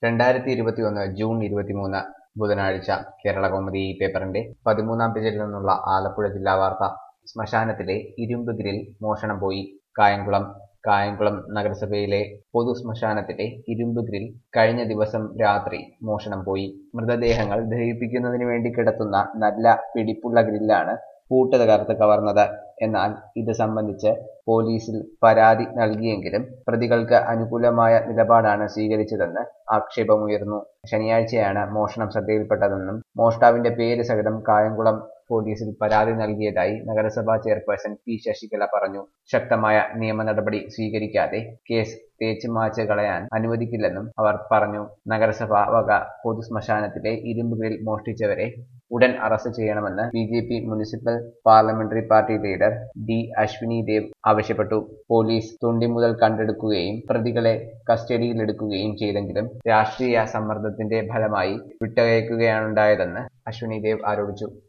രണ്ടായിരത്തി ഇരുപത്തിയൊന്ന് ജൂൺ ഇരുപത്തിമൂന്ന് ബുധനാഴ്ച കേരളകൗമുദി ഈ പേപ്പറിന്റെ പതിമൂന്നാം പേജിൽ നിന്നുള്ള ആലപ്പുഴ ജില്ലാ വാർത്ത ശ്മശാനത്തിലെ ഇരുമ്പ് ഗ്രിൽ മോഷണം പോയി കായംകുളം കായംകുളം നഗരസഭയിലെ പൊതു ശ്മശാനത്തിലെ ഇരുമ്പ് ഗ്രിൽ കഴിഞ്ഞ ദിവസം രാത്രി മോഷണം പോയി മൃതദേഹങ്ങൾ ദഹിപ്പിക്കുന്നതിന് വേണ്ടി കിടത്തുന്ന നല്ല പിടിപ്പുള്ള ഗ്രില്ലാണ് പൂട്ട് തകർത്ത് കവർന്നത് എന്നാൽ ഇത് സംബന്ധിച്ച് പോലീസിൽ പരാതി നൽകിയെങ്കിലും പ്രതികൾക്ക് അനുകൂലമായ നിലപാടാണ് സ്വീകരിച്ചതെന്ന് ആക്ഷേപമുയർന്നു ശനിയാഴ്ചയാണ് മോഷണം ശ്രദ്ധയിൽപ്പെട്ടതെന്നും മോഷ്ടാവിന്റെ പേര് സഹിതം കായംകുളം പോലീസിൽ പരാതി നൽകിയതായി നഗരസഭാ ചെയർപേഴ്സൺ പി ശശികല പറഞ്ഞു ശക്തമായ നിയമ നടപടി സ്വീകരിക്കാതെ കേസ് തേച്ചുമാച്ച് കളയാൻ അനുവദിക്കില്ലെന്നും അവർ പറഞ്ഞു നഗരസഭ വക പൊതു ശ്മശാനത്തിലെ ഇരുമ്പ് ഗ്രിൽ മോഷ്ടിച്ചവരെ ഉടൻ അറസ്റ്റ് ചെയ്യണമെന്ന് B J P municipal parliamentary party leader D Ashwini Dev ആവശ്യപ്പെട്ടു പോലീസ് തൊണ്ടി മുതൽ കണ്ടെടുക്കുകയും പ്രതികളെ കസ്റ്റഡിയിലെടുക്കുകയും ചെയ്തെങ്കിലും രാഷ്ട്രീയ സമ്മർദ്ദത്തിന്റെ ഫലമായി വിട്ടയക്കുകയാണുണ്ടായതെന്ന് അശ്വിനി ദേവ് ആരോപിച്ചു